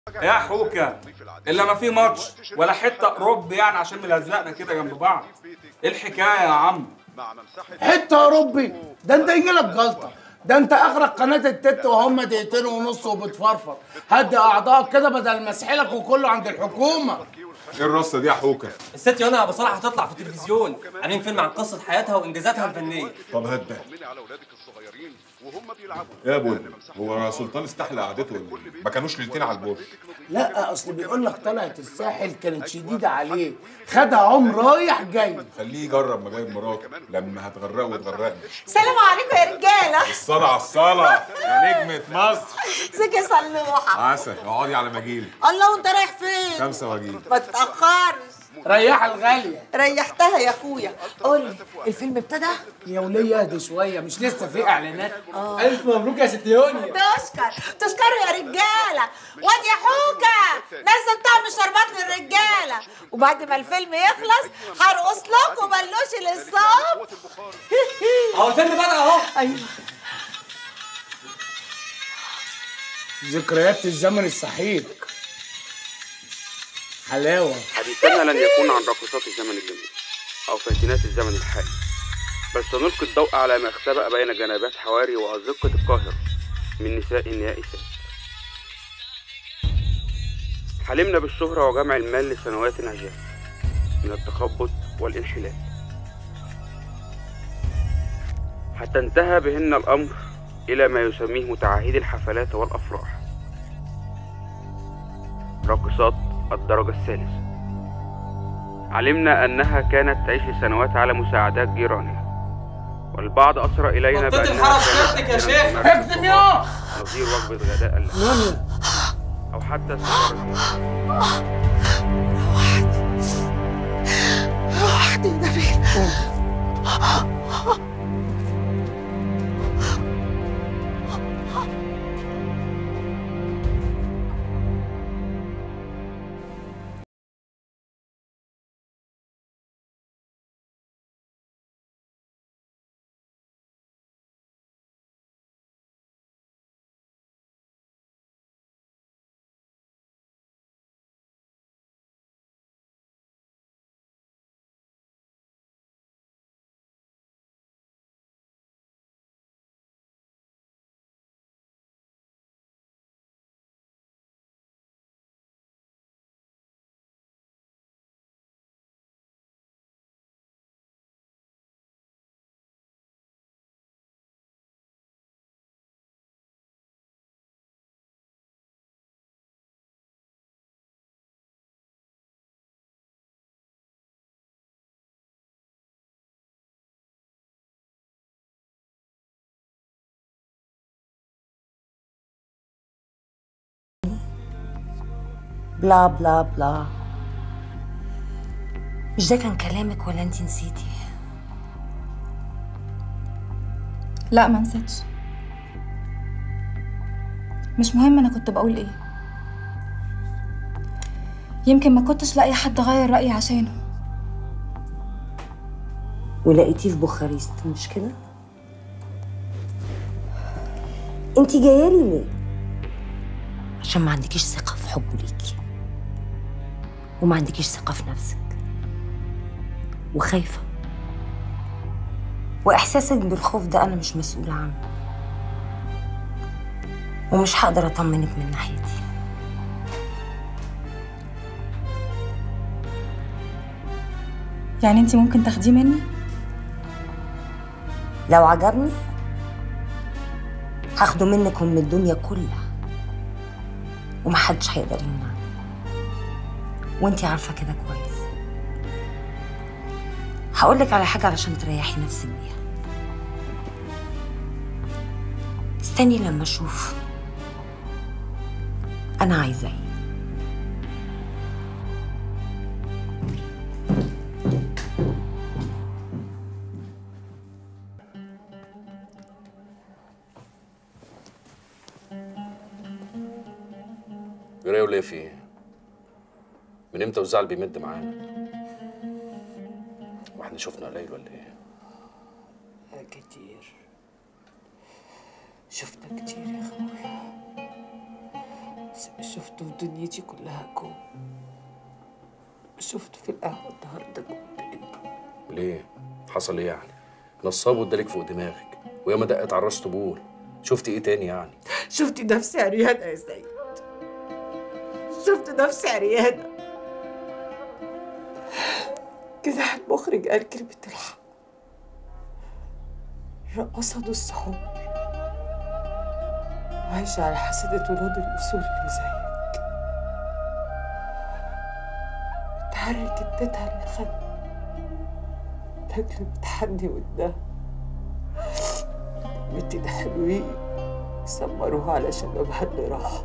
يا حوكة الا ما في ماتش ولا حته قرب يعني عشان ملزقنا كده جنب بعض ايه الحكايه يا عم حته يا ربي ده انت يجيلك جلطه ده انت اخرك قناه التت وهم دقيقتين ونص وبتفرفر هدي اعضائك كده بدل ما اسحلك وكله عند الحكومه ايه الرصه دي يا حوكه الست يونا ابو صلاح هتطلع في التلفزيون عاملين فيلم عن قصه حياتها وانجازاتها الفنيه طب هات ده يا ابوي هو سلطان استحلى قعدته ولا إيه؟ ما كانوش ليلتين على البور لا اصل بيقول لك طلعت الساحل كانت شديده عليه خدها عم رايح جاي خليه يجرب ما جايب مراته لما هتغرقه وتغرقني سلام عليكم يا رجاله الصلاة على الصلاة يا نجمة مصر ازيك يا صلوحه عسل اقعدي على مجيلي الله وانت رايح فين خمسة واجيلي ما تتاخرش ريح الغاليه ريحتها يا اخويا قول لي الفيلم ابتدى يا وليه اهدي شويه مش لسه في اعلانات الف مبروك يا ست يونيا تشكر تشكروا يا رجاله واد يا حوكه نزل طعم الشربات للرجاله وبعد ما الفيلم يخلص هرقص لكم بلوش للصف اهو الفيلم بدا اهو ايوه ذكريات الزمن السحيق حلاوه حديثنا لن يكون عن راقصات الزمن الجميل أو فاتنات الزمن الحالي بل سنلقي الضوء على ما اختبأ بين جنبات حواري وأزقة القاهرة من نساء يائسات حلمنا بالشهرة وجمع المال لسنوات عجاف من التخبط والانحلال حتى انتهى بهن الأمر إلى ما يسميه متعهدي الحفلات والأفراح راقصات الدرجة الثالثة علمنا أنها كانت تعيش لسنوات على مساعدات جيرانها والبعض أسرى إلينا منطقة بأنها الحرس كانت شرطك يا تحمل شيخ. مركز اكتم يا نظير وجبة غداء لها أو حتى سيارة روحت يا نبيل بلا بلا بلا مش ده كان كلامك ولا انت نسيتي لا ما نسيتش مش مهم انا كنت بقول ايه يمكن ما كنتش لاقي حد غير رأيي عشانه ولقيتيه في بوخارست مش كده انت جايه لي ليه عشان ما عندكيش ثقه في حبه ليكي وما عندكيش ثقه في نفسك وخايفه واحساسك بالخوف ده انا مش مسؤوله عنه ومش هقدر اطمنك من ناحيتي يعني انت ممكن تاخديه مني لو عجبني هاخده منك ومن الدنيا كلها ومحدش هيقدر يمنعني وانتي عارفة كده كويس هقولك على حاجة علشان تريحي نفسك بيها استني لما اشوف انا عايزة ايه جرايه ليه في ايه؟ من امتى والزعل بيمد معانا؟ واحنا شفنا قليل ولا ايه؟ كتير شفنا كتير يا اخويا شفته في دنيتي كلها كوم شفته في القهوة النهاردة كنت ليه؟ حصل ايه يعني؟ نصاب وادالك فوق دماغك وياما دقت على الراس طبول شفت ايه تاني يعني؟ شفت نفسي عريانة يا سيد شفت نفسي عريانة كده حد مخرج قال كلمة الحق رقصة نص عمر عايشة على حسدة ولاد الأصول اللي زيك بتحرك اديتها اللي خد تاكل بتحدي قدام كلمتين حلوين سمروها على شبابها اللي راح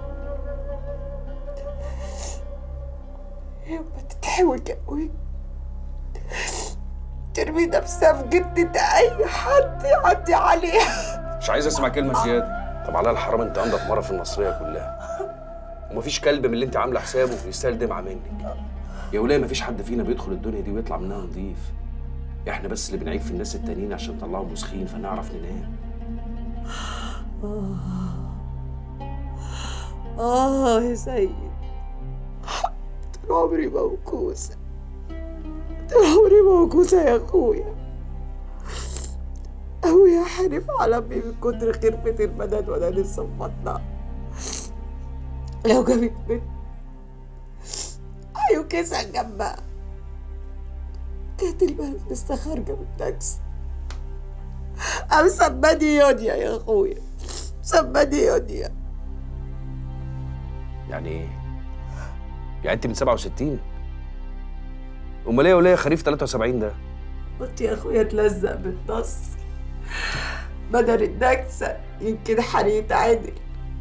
يوم تتحوج قوي ترمي نفسها في جدة أي حد يعدي عليها مش عايز اسمع كلمه زياده طب على الحرام انت انضف مره في المصريه كلها ومفيش كلب من اللي انت عامله حسابه يستاهل دمعه منك يا ولايه مفيش حد فينا بيدخل الدنيا دي ويطلع منها نظيف احنا بس اللي بنعيب في الناس التانيين عشان نطلعهم مسخين فنعرف ننام آه يا سيد طول عمري موكوسة طول عمري موكوسة يا أخويا أبويا حارف على أمي من كتر خرفة البدن وأنا لسه مبطنة لو جابت بنت هيوكسها جنبها كانت البنت لسه خارجة من التاكسي قام سماني يونيا يا أخويا سماني يونيا يعني ايه؟ يعني انت من 67 امال ايه يا ولايه خريف 73 ده؟ قلت يا اخويا اتلزق بالنص بدل النكسة يمكن حريت عادل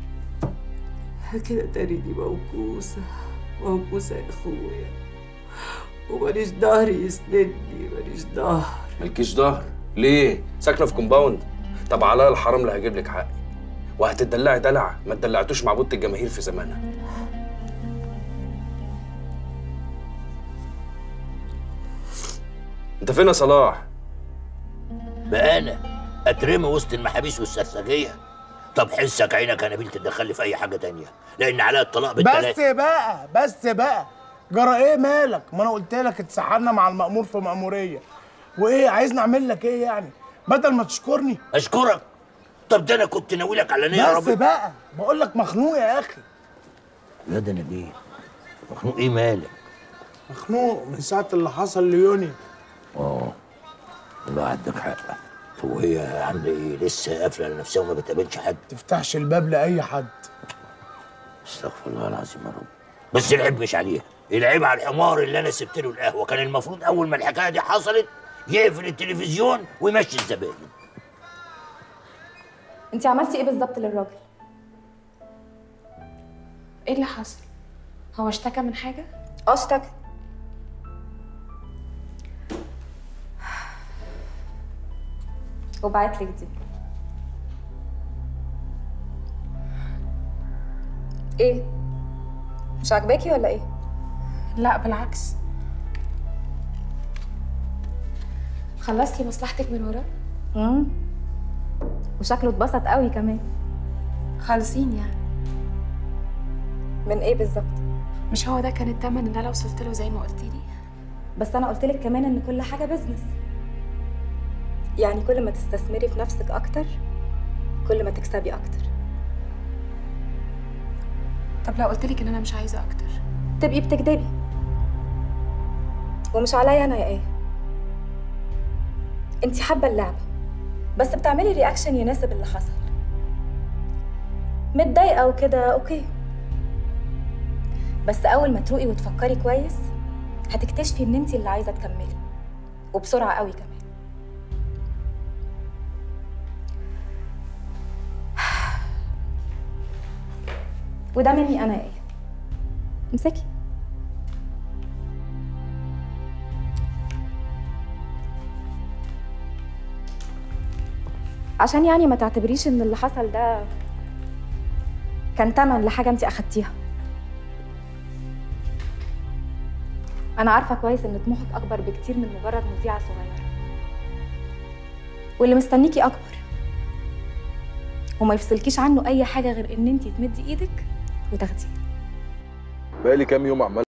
كده تاني موكوسة موكوسة يا اخويا وماليش ظهر يسندني ماليش ظهر مالكيش ظهر ليه؟ ساكنه في كومباوند طب على الحرام اللي هجيب لك حقي وهتدلعي دلع ما تدلعتوش مع بوت الجماهير في زمانها انت فين يا صلاح؟ بقى انا اترمي وسط المحابيس والسرسجيه طب حسك عينك يا نبيل تدخلي في اي حاجه تانية لان عليها الطلاق بس بالتلاته بقى بس بقى جرى ايه مالك ما انا قلت لك اتسحلنا مع المأمور في مأمورية وايه عايزني اعمل لك ايه يعني بدل ما تشكرني اشكرك طب ده انا كنت ناويلك على نيه يا بس رب بقى بقول لك مخنوق يا اخي يا ده نبيل مخنوق ايه مالك مخنوق من ساعة اللي حصل ليوني اه والله عندك حق وهي عامله ايه لسه قافله على نفسها وما بتقابلش حد تفتحش الباب لأي حد استغفر الله العظيم يا رب بس العيب مش عليها العيب على الحمار اللي انا سبت له القهوه كان المفروض اول ما الحكايه دي حصلت يقفل التلفزيون ويمشي الزبائن انت عملتي ايه بالظبط للراجل ايه اللي حصل هو اشتكى من حاجه اه اشتكى وبعت لك دي ايه مش عاجباكي ولا ايه لا بالعكس خلصتي مصلحتك من وراه امم وشكله اتبسط قوي كمان خالصين يعني من ايه بالظبط مش هو ده كان التمن اللي انا وصلت له زي ما قلتي لي بس انا قلت لك كمان ان كل حاجه بزنس يعني كل ما تستثمري في نفسك اكتر كل ما تكسبي اكتر طب لو قلت لك ان انا مش عايزه اكتر تبقي بتكدبي ومش عليا انا يا ايه انت حابه اللعبه بس بتعملي رياكشن يناسب اللي حصل متضايقه وكده اوكي بس اول ما تروقي وتفكري كويس هتكتشفي ان انت اللي عايزه تكملي وبسرعه قوي كمان وده مني انا يا ايه امسكي عشان يعني ما تعتبريش ان اللي حصل ده كان تمن لحاجه انت اخدتيها انا عارفه كويس ان طموحك اكبر بكتير من مجرد مذيعه صغيره واللي مستنيكي اكبر وما يفصلكيش عنه اي حاجه غير ان انت تمدي ايدك وتاخديه بقالي كام يوم عمال